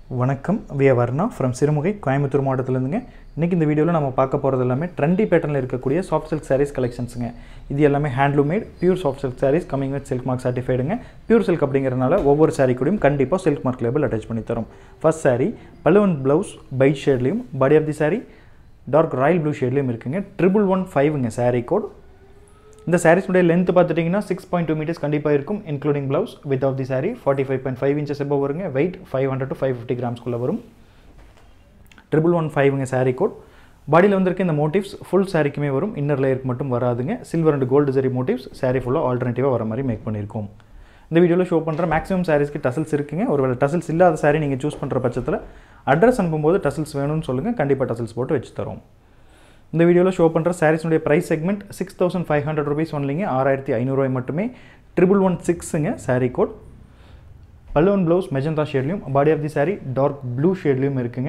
வணக்கம் V Varna from Sirumugai Coimbatore மாவட்டத்திலேருந்துங்க இன்றைக்கி இந்த வீடியோவில் நம்ம பார்க்க போகிறது எல்லாமே ட்ரெண்டி பேட்டர்னில் இருக்கக்கூடிய சாஃப்ட் சில்க் சாரீஸ் கலெக்ஷன்ஸுங்க இது எல்லாமே handloom made pure soft silk saris coming with silk mark சர்டிஃபைடுங்க பியூர் சில்க் அப்படிங்கிறனால ஒவ்வொரு சாரீ கூடயும் கண்டிப்பாக சில்க் மார்க் லேபிள் அட்டாச் பண்ணி தரும் ஃபர்ஸ்ட் சாரீ பல்லுவன் ப்ளவுஸ் பைட் ஷேட்லேயும் body of the sari dark royal blue ஷேட்லேயும் இருக்குங்க ட்ரிபிள் ஒன் ஃபைவ்ங்க சாரீ கோட் இந்த சாரீஸ்னுடைய லென்த் பார்த்துட்டிங்கன்னா சிக்ஸ் பாயிண்ட் டூ மீட்டர்ஸ் கண்டிப்பாக இருக்கும் including blouse with of the sari forty five point five inches above வருங்க weight five hundred to five fifty கிராம்ஸ்குள்ளே வரும் ட்ரிபிள் ஒன் ஃபைவ்ங்க சாரீ கோட் பாடியில் வந்திருக்க இந்த மோட்டிவ்ஸ் ஃபுல் சாரிக்குமே வரும் இன்னர் லேயருக்கு மட்டும் வராதுங்க silver and gold zari motifs sari ஃபுல்லாக ஆல்டர்னேட்டிவாக வர மாதிரி மேக் பண்ணியிருக்கோம் இந்த வீடியோவில் ஷோ பண்ணுற மேக்ஸிமம் சாரீஸ்க்கு டசல்ஸ் இருக்குங்க ஒருவேளை டசல்ஸ் இல்லாத சாரீ நீங்கள் சூஸ் பண்ணுற பட்சத்தில் அட்ரஸ் அனுப்பும்போது டசல்ஸ் வேணும்னு சொல்லுங்கள் கண்டிப்பாக டசல்ஸ் போட்டு வச்சு தரோம் இந்த வீடியோவில் ஷோ பண்ணுற சாரீஸ்னுடைய price segment six thousand five hundred rupees ஒன்லிங்க ஆறாயிரத்தி ஐநூறுரூவாய் மட்டுமே ட்ரிபிள் ஒன் சிக்ஸுங்க சாரீ கோட் பல்லுவன் ப்ளவுஸ் மெஜந்தா ஷேட்லையும் body of the sari dark blue ஷேட்லையும் இருக்குங்க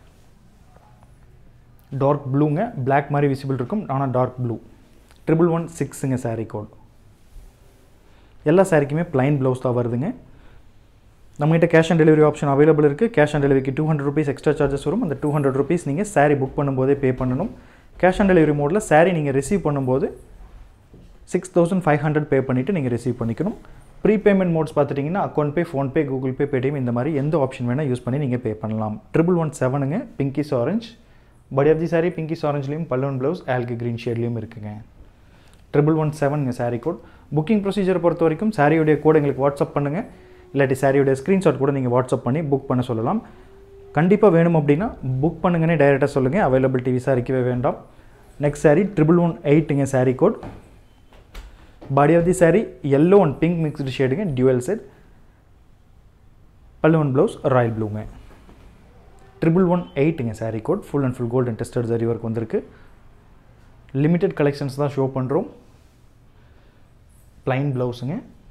டார்க் ப்ளூங்க பிளாக் மாதிரி விசிபிள் இருக்கும் ஆனால் டார்க் ப்ளூ ட்ரிபிள் ஒன் சிக்ஸுங்க சாரீ கோட் எல்லா சாரிக்குமே ப்ளைன் ப்ளவுஸ் தான் வருதுங்க நம்மகிட்ட cash on delivery option available இருக்குது கேஷ் ஆன் டெலிவரிக்கு two hundred rupees extra charges வரும் அந்த டூ ஹண்ட்ரட் ருபீஸ் நீங்கள் சாரீ புக் பண்ணும்போதே பே பண்ணணும் கேஷ் ஆன் டெலிவரி மோடில் சாரீ நீங்கள் ரிசீவ் பண்ணும்போது six thousand five hundred pay பண்ணிவிட்டு நீங்கள் ரிசீவ் பண்ணிக்கணும் ப்ரீ பேமெண்ட் மோட்ஸ் பார்த்துட்டிங்கன்னா account pay PhonePe Google Pay Paytm இந்த மாதிரி எந்த ஆப்ஷன் வேணால் யூஸ் பண்ணி நீங்கள் பே பண்ணலாம் ட்ரிபிள் ஒன் செவனுங்க pinkish orange body of the sari pinkish ஆரஞ்ச்லேயும் பல்லூன் ப்ளவுஸ் ஆல்கி க்ரீன் ஷேட்லேயும் இருக்குங்க ட்ரிபிள் ஒன் செவனுங்க சாரீ கோட் புக்கிங் ப்ரொசீஜர் பொறுத்த வரைக்கும் சாரியுடைய கோட் எங்களுக்கு வாட்ஸ்அப் பண்ணுங்கள் இல்லாட்டி சாரியுடைய ஸ்க்ரீன்ஷாட் கூட நீங்கள் வாட்ஸ்அப் பண்ணி புக் பண்ண சொல்லலாம் கண்டிப்பாக வேணும் அப்படின்னா புக் பண்ணுங்கன்னே டைரெக்டாக சொல்லுங்கள் அவைலபிலிட்டி விசாரிக்கவே வேண்டாம் நெக்ஸ்ட் சாரீ ட்ரிபிள் ஒன் எயிட்டுங்க sari code body of the sari yellow and pink mixed ஷேடுங்க டியூவல் செட் பல்லுவன் ப்ளவுஸ் ராயல் ப்ளூங்க ட்ரிபிள் ஒன் எயிட்டுங்க sari code full and full golden tested zari work வந்திருக்கு லிமிட்டெட் கலெக்ஷன்ஸ் தான் ஷோ பண்ணுறோம் ப்ளைன் ப்ளவுஸுங்க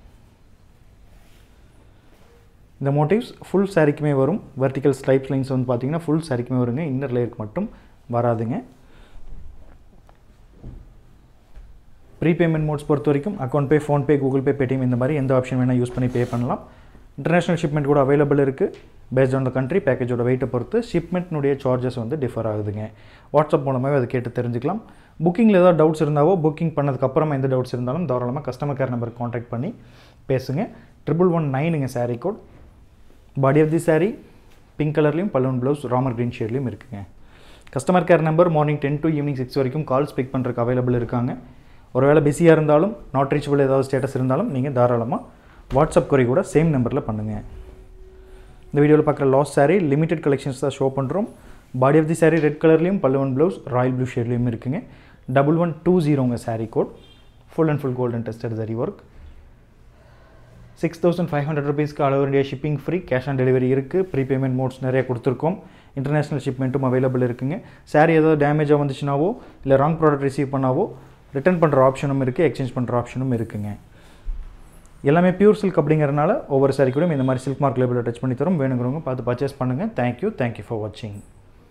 இந்த மோட்டிவ்ஸ் ஃபுல் சாரிக்குமே வரும் வெர்டிக்கல் ஸ்ட்ரைப்ஸ் லைன்ஸ் வந்து பார்த்தீங்கன்னா ஃபுல் சாரிக்குமே வருங்க இன்னர் லேயருக்கு மட்டும் வராதுங்க ப்ரீ பேமெண்ட் மோட்ஸ் பொறுத்த வரைக்கும் account pay PhonePe Google Pay Paytm இந்த மாதிரி எந்த ஆப்ஷன் வேணால் யூஸ் பண்ணி பே பண்ணலாம் இன்டர்நேஷனல் ஷிப்மெண்ட் கூட அவைலபிள் இருக்குது பேஸ்ட் ஆன் த கண்ட்ரி பேக்கேஜோட வெயிட்டை பொறுத்து ஷிப்மெண்ட்னுடைய சார்ஜஸ் வந்து டிஃபர் ஆகுதுங்க வாட்ஸ்அப் மூலமாகவே அதை கேட்டு தெரிஞ்சுக்கலாம் புக்கிங்கில் ஏதாவது டவுட்ஸ் இருந்தாவோ புக்கிங் பண்ணதுக்கப்புறமா எந்த டவுட்ஸ் இருந்தாலும் தாராளமாக கஸ்டமர் கேர் நம்பருக்கு காண்டாக்ட் பண்ணி பேசுங்க ட்ரிபிள் ஒன் நைனுங்க sari code body of the sari pink கலர்லேயும் பலூன் ப்ளவுஸ் ராமர் க்ரீன் ஷேட்லேயும் இருக்குங்க customer care number morning ten to evening six வரைக்கும் கால்ஸ் பிக் பண்ணுறதுக்கு அவைலபிள் இருக்காங்க ஒருவேளை பிஸியாக இருந்தாலும் நாட் ரீச்சபிள் ஏதாவது ஸ்டேட்டஸ் இருந்தாலும் நீங்கள் தாராளமாக வாட்ஸ்அப் குறை கூட சேம் நம்பரில் பண்ணுங்கள் இந்த வீடியோவில் பார்க்குற லாஸ் சாரீ லிமிடெட் கலெக்ஷன்ஸ் தான் ஷோ பண்ணுறோம் body of the sari red கலர்லேயும் பல்லுவன் ப்ளவுஸ் ராயல் ப்ளூ ஷேட்லேயும் இருக்குங்க டபுள் ஒன் டூ ஜீரோங்க sari code full and full golden tested zari work six thousand five hundred ருபீஸ்க்கு அளவு வேண்டிய shipping free cash on delivery இருக்குது ப்ரீ பேமெண்ட் மோட்ஸ் நிறைய கொடுத்துருக்கோம் இன்டர்நேஷனல் ஷிப்மெண்ட்டும் அவைலபிள் இருக்குங்க சாரீ ஏதாவது டேமேஜாக வந்துச்சுனாவோ இல்லை ராங் ப்ராடக்ட் ரிசீவ் பண்ணாவோ ரிட்டர்ன் பண்ணுற ஆப்ஷனும் இருக்குது எக்ஸ்சேஞ்ச் பண்ணுற ஆப்ஷனும் இருக்குங்க எல்லாமே பியூர் சில்க் அப்படிங்கிறனால ஒவ்வொரு சாரி கூட இந்த மாதிரி சில்க் மார்க் லேபிள் டச் பண்ணி தரும் வேணுங்கிறவங்க பார்த்து பர்ச்சேஸ் பண்ணுங்கள் தேங்க்யூ தேங்க்யூ ஃபார் வாட்சிங்